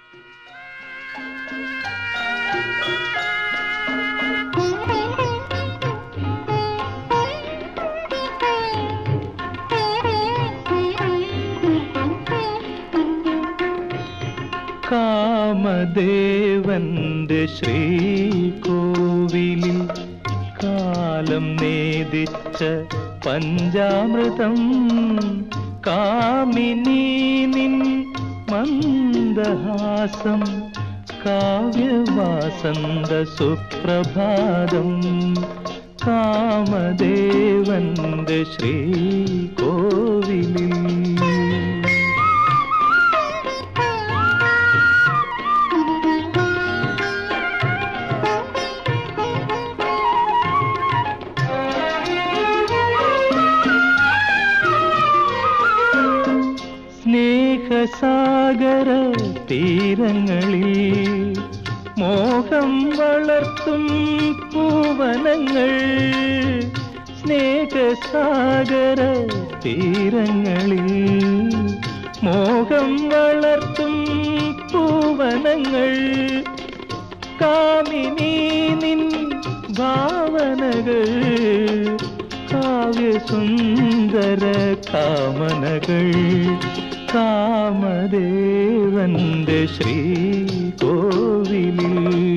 കാമദേവന്റെ ശ്രീകോവിലിൽ കാലം നേദിച്ച പഞ്ചാമൃതം കാമിനി നിൻ മന്ദഹാസം കാവ്യവാസന്ത സുപ്രഭാതം കാമദേവന്റെ ശ്രീകോവിലിൽ സ്നേഹസാഗര തീരങ്ങളിൽ മോഹം വളർത്തും പൂവനങ്ങൾ സ്നേഹസാഗര തീരങ്ങളിൽ മോഹം വളർത്തും പൂവനങ്ങൾ കാമിനി നിൻ ഭാവനകൾ കാവ്യസുന്ദര കാമനകൾ കാമദേവന്റെ ശ്രീകോവിലിൽ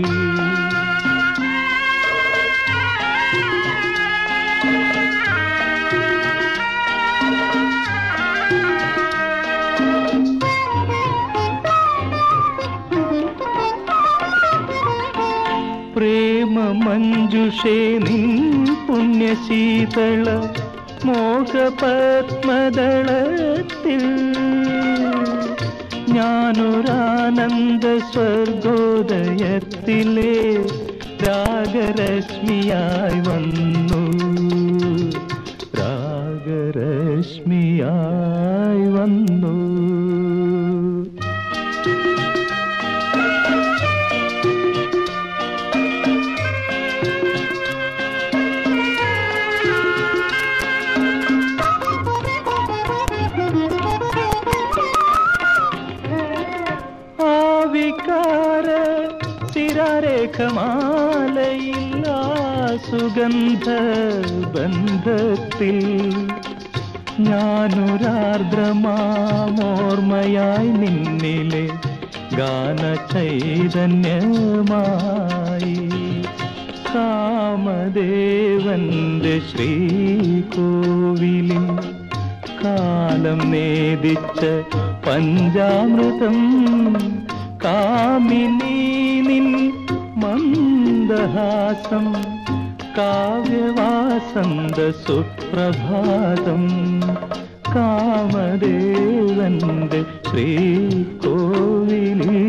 പ്രേമ മഞ്ജുഷേ നിൻ പുണ്യശീതള മോഹപത്മദളത്തിൽ ഞാനൊരാനന്ദ സ്വർഗോദയത്തിലെ രാഗരശ്മിയായി വന്നു രാഗരശ്മിയായി വന്നു ആ വികാര സ്ഥിരരേഖമാലയിൽ ആ സുഗന്ധ ബന്ധത്തിൽ ഞാനൊരാർദ്രമാമോർമ്മയായി നിന്നിലെ ഗാന ചൈതന്യമായി കാമദേവന്റെ ശ്രീകോവിലിൽ കാലം നേദിച്ച പഞ്ചാമൃതം കാമിനി നിൻ മന്ദഹാസം കാവ്യവാസന്ത സുപ്രഭാതം കാമദേവന്റെ ശ്രീകോവിലിൽ